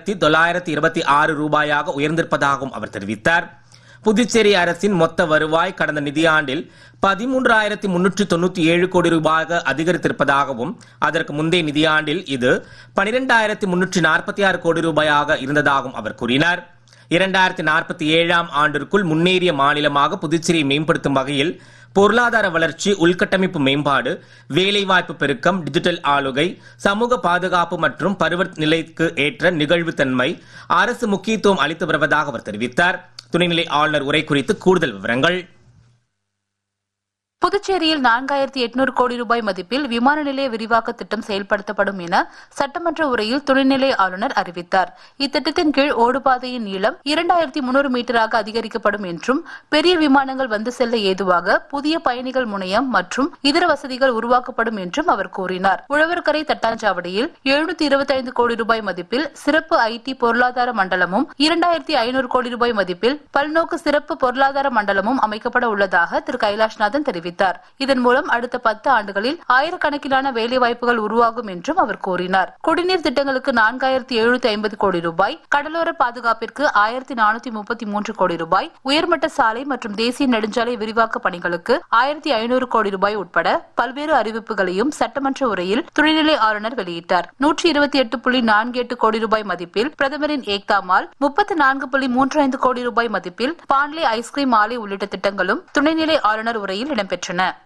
ஆயிரத்தி தொள்ளாயிரத்தி இருபத்தி ஆறு ரூபாயாக உயர்ந்திருப்பதாகவும் அவர் தெரிவித்தார் புதுச்சேரி அரசின் மொத்த வருவாய் கடந்த நிதியாண்டில் பதிமூன்றாயிரத்தி முன்னூற்றி தொண்ணூத்தி ஏழு கோடி ரூபாயாக அதிகரித்திருப்பதாகவும் அதற்கு முந்தைய நிதியாண்டில் இது பனிரெண்டாயிரத்தி முன்னூற்றி நாற்பத்தி ஆறு கோடி ரூபாயாக இருந்ததாகவும் அவர் கூறினார் இரண்டாயிரத்தி நாற்பத்தி ஏழாம் ஆண்டிற்குள் முன்னேறிய மாநிலமாக புதுச்சேரியை மேம்படுத்தும் வகையில் பொருளாதார வளர்ச்சி உள்கட்டமைப்பு மேம்பாடு வேலைவாய்ப்பு பெருக்கம் டிஜிட்டல் ஆளுகை சமூக பாதுகாப்பு மற்றும் பருவ நிலைக்கு ஏற்ற நிகழ்வுத்தன்மை அரசு முக்கியத்துவம் அளித்து வருவதாக அவர் தெரிவித்தார் துணைநிலை ஆளுநர் உரை குறித்து கூடுதல் விவரங்கள் புதுச்சேரியில் நான்காயிரத்தி எட்நூறு கோடி ரூபாய் மதிப்பில் விமான நிலைய விரிவாக்க திட்டம் செயல்படுத்தப்படும் என சட்டமன்ற உரையில் துணைநிலை ஆளுநர் அறிவித்தார் இத்திட்டத்தின் கீழ் ஓடுபாதையின் நீளம் இரண்டாயிரத்தி முன்னூறு மீட்டராக அதிகரிக்கப்படும் என்றும் பெரிய விமானங்கள் வந்து செல்ல ஏதுவாக புதிய பயணிகள் முனையம் மற்றும் இதர வசதிகள் உருவாக்கப்படும் என்றும் அவர் கூறினார் உழவர்கரை தட்டாஞ்சாவடியில் எழுநூத்தி இருபத்தி ஐந்து கோடி ரூபாய் மதிப்பில் சிறப்பு ஐடி பொருளாதார மண்டலமும் இரண்டாயிரத்தி ஐநூறு கோடி ரூபாய் மதிப்பில் பல்நோக்கு சிறப்பு பொருளாதார மண்டலமும் அமைக்கப்பட உள்ளதாக திரு கைலாஷ்நாதன் தெரிவித்தார் இதன் மூலம் அடுத்த பத்து ஆண்டுகளில் ஆயிரக்கணக்கிலான வேலைவாய்ப்புகள் உருவாகும் என்றும் அவர் கூறினார் குடிநீர் திட்டங்களுக்கு நான்காயிரத்தி எழுநூத்தி ஐம்பது கோடி ரூபாய் கடலோர பாதுகாப்பிற்கு ஆயிரத்தி நானூத்தி முப்பத்தி மூன்று கோடி ரூபாய் உயர்மட்ட சாலை மற்றும் தேசிய நெடுஞ்சாலை விரிவாக்க பணிகளுக்கு ஆயிரத்தி ஐநூறு கோடி ரூபாய் உட்பட பல்வேறு அறிவிப்புகளையும் சட்டமன்ற உரையில் துணைநிலை ஆளுநர் வெளியிட்டார் நூற்றி இருபத்தி எட்டு புள்ளி நான்கு எட்டு கோடி ரூபாய் மதிப்பில் பிரதமரின் ஏக்தா மால் முப்பத்தி நான்கு புள்ளி மூன்று ஐந்து கோடி ரூபாய் மதிப்பில் பாண்லே ஐஸ்கிரீம் ஆலை உள்ளிட்ட திட்டங்களும் துணைநிலை ஆளுநர் உரையில் இடம்பெற்றன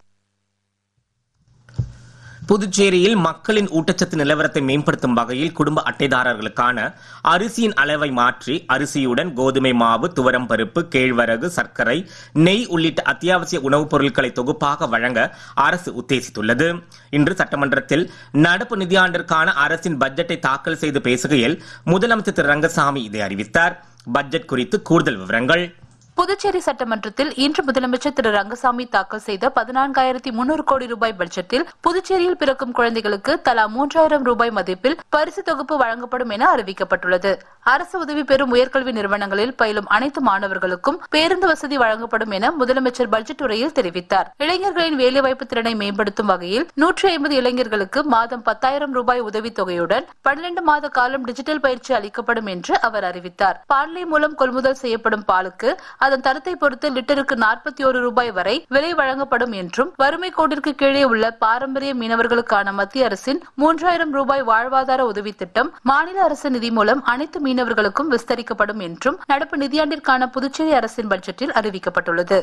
புதுச்சேரியில் மக்களின் ஊட்டச்சத்து நிலவரத்தை மேம்படுத்தும் வகையில் குடும்ப அட்டைதாரர்களுக்கான அரிசியின் அளவை மாற்றி அரிசியுடன் கோதுமை மாவு துவரம் பருப்பு கேழ்வரகு சர்க்கரை நெய் உள்ளிட்ட அத்தியாவசிய உணவுப் பொருட்களை தொகுப்பாக வழங்க அரசு உத்தேசித்துள்ளது இன்று சட்டமன்றத்தில் நடப்பு நிதியாண்டிற்கான அரசின் பட்ஜெட்டை தாக்கல் செய்து பேசுகையில் முதலமைச்சர் திரு ரங்கசாமி இதை அறிவித்தார் பட்ஜெட் குறித்து கூடுதல் விவரங்கள் புதுச்சேரி சட்டமன்றத்தில் இன்று முதலமைச்சர் திரு ரங்கசாமி தாக்கல் செய்த பதினான்காயிரத்தி முன்னூறு கோடி ரூபாய் பட்ஜெட்டில் புதுச்சேரியில் பிறக்கும் குழந்தைகளுக்கு தலா மூன்றாயிரம் ரூபாய் மதிப்பில் பரிசு தொகுப்பு வழங்கப்படும் என அறிவிக்கப்பட்டுள்ளது அரசு உதவி பெறும் உயர்கல்வி நிறுவனங்களில் பயிலும் அனைத்து மாணவர்களுக்கும் பேருந்து வசதி வழங்கப்படும் என முதலமைச்சர் பட்ஜெட் உரையில் தெரிவித்தார் இளைஞர்களின் வேலைவாய்ப்பு திறனை மேம்படுத்தும் வகையில் நூற்றி ஐம்பது இளைஞர்களுக்கு மாதம் பத்தாயிரம் ரூபாய் உதவித் தொகையுடன் பன்னிரண்டு மாத காலம் டிஜிட்டல் பயிற்சி அளிக்கப்படும் என்று அவர் அறிவித்தார் பாண்லே மூலம் கொள்முதல் செய்யப்படும் பாலுக்கு அதன் தரத்தை பொறுத்து லிட்டருக்கு நாற்பத்தி ஒரு ரூபாய் வரை விலை வழங்கப்படும் என்றும் வறுமை கோட்டிற்கு கீழே உள்ள பாரம்பரிய மீனவர்களுக்கான மத்திய அரசின் மூன்றாயிரம் ரூபாய் வாழ்வாதார உதவி திட்டம் மாநில அரசு நிதி மூலம் அனைத்து மீனவர்களுக்கும் விஸ்தரிக்கப்படும் என்றும் நடப்பு நிதியாண்டிற்கான புதுச்சேரி அரசின் பட்ஜெட்டில் அறிவிக்கப்பட்டுள்ளது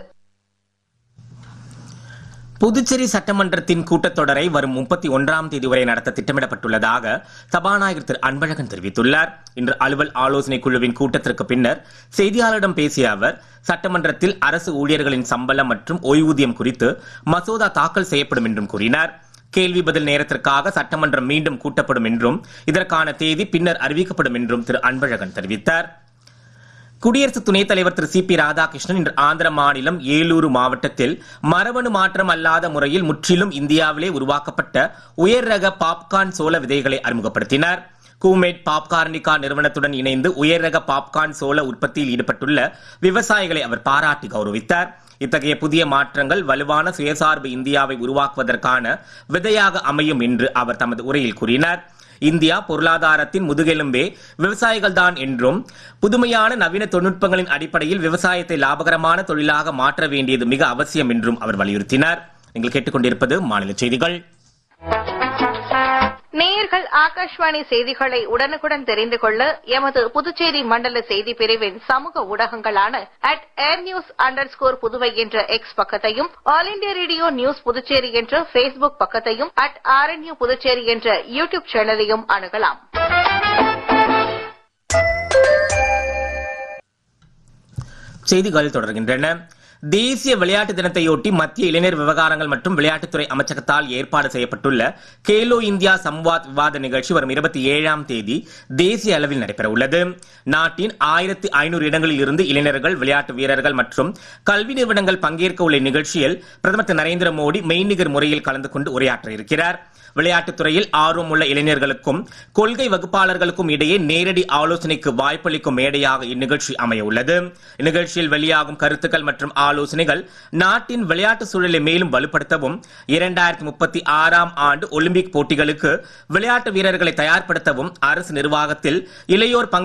புதுச்சேரி சட்டமன்றத்தின் கூட்டத்தொடரை வரும் முப்பத்தி ஒன்றாம் தேதி வரை நடத்த திட்டமிடப்பட்டுள்ளதாக சபாநாயகர் திரு அன்பழகன் தெரிவித்துள்ளார் இன்று அலுவல் ஆலோசனை குழுவின் கூட்டத்திற்கு பின்னர் செய்தியாளரிடம் பேசிய அவர் சட்டமன்றத்தில் அரசு ஊழியர்களின் சம்பளம் மற்றும் ஓய்வூதியம் குறித்து மசோதா தாக்கல் செய்யப்படும் என்றும் கூறினார் கேள்வி பதில் நேரத்திற்காக சட்டமன்றம் மீண்டும் கூட்டப்படும் என்றும் இதற்கான தேதி பின்னர் அறிவிக்கப்படும் என்றும் திரு அன்பழகன் தெரிவித்தார் குடியரசு துணைத் தலைவர் திரு சி பி ராதாகிருஷ்ணன் இன்று ஆந்திர மாநிலம் ஏலூரு மாவட்டத்தில் மரபணு மாற்றம் அல்லாத முறையில் முற்றிலும் இந்தியாவிலே உருவாக்கப்பட்ட உயர் ரக பாப்கார்ன் சோள விதைகளை அறிமுகப்படுத்தினார் கூமேட் பாப்கார்னிகா நிறுவனத்துடன் இணைந்து உயர் ரக பாப்கார்ன் சோள உற்பத்தியில் ஈடுபட்டுள்ள விவசாயிகளை அவர் பாராட்டி கௌரவித்தார் இத்தகைய புதிய மாற்றங்கள் வலுவான சுயசார்பு இந்தியாவை உருவாக்குவதற்கான விதையாக அமையும் என்று அவர் தமது உரையில் கூறினார் இந்தியா பொருளாதாரத்தின் முதுகெலும்பே விவசாயிகள் தான் என்றும் புதுமையான நவீன தொழில்நுட்பங்களின் அடிப்படையில் விவசாயத்தை லாபகரமான தொழிலாக மாற்ற வேண்டியது மிக அவசியம் என்றும் அவர் வலியுறுத்தினார் நீங்கள் கேட்டுக்கொண்டிருப்பது மாநில செய்திகள் நேயர்கள் ஆகாஷ்வாணி செய்திகளை உடனுக்குடன் தெரிந்து கொள்ள எமது புதுச்சேரி மண்டல செய்தி பிரிவின் சமூக ஊடகங்களான அட் ஏர் நியூஸ் அண்டர் ஸ்கோர் புதுவை என்ற எக்ஸ் பக்கத்தையும் all India radio news Puducherry என்ற பேஸ்புக் பக்கத்தையும் அட் ஆர்என்யூ புதுச்சேரி என்ற யூ டியூப் சேனலையும் அணுகலாம் செய்திகள் தொடர்கின்றன தேசிய விளையாட்டு தினத்தையொட்டி மத்திய இளைஞர் விவகாரங்கள் மற்றும் விளையாட்டுத்துறை அமைச்சகத்தால் ஏற்பாடு செய்யப்பட்டுள்ள கேலோ இந்தியா சம்வாத் விவாத நிகழ்ச்சி வரும் இருபத்தி ஏழாம் தேதி தேசிய அளவில் நடைபெற உள்ளது நாட்டின் ஆயிரத்தி ஐநூறு இடங்களில் இருந்து இளைஞர்கள் விளையாட்டு வீரர்கள் மற்றும் கல்வி நிறுவனங்கள் பங்கேற்க உள்ள நிகழ்ச்சியில் பிரதமர் திரு நரேந்திர மோடி மெய்நிகர் முறையில் கலந்து கொண்டு உரையாற்ற இருக்கிறார் விளையாட்டுத் துறையில் ஆர்வம் உள்ள இளைஞர்களுக்கும் கொள்கை வகுப்பாளர்களுக்கும் இடையே நேரடி ஆலோசனைக்கு வாய்ப்பளிக்கும் மேடையாக இந்நிகழ்ச்சி அமைய உள்ளது இந்நிகழ்ச்சியில் வெளியாகும் கருத்துக்கள் மற்றும் ஆலோசனைகள் நாட்டின் விளையாட்டு சூழலை மேலும் வலுப்படுத்தவும் இரண்டாயிரத்தி முப்பத்தி ஆறாம் ஆண்டு ஒலிம்பிக் போட்டிகளுக்கு விளையாட்டு வீரர்களை தயார்படுத்தவும் அரசு நிர்வாகத்தில் இளையோர் பங்கு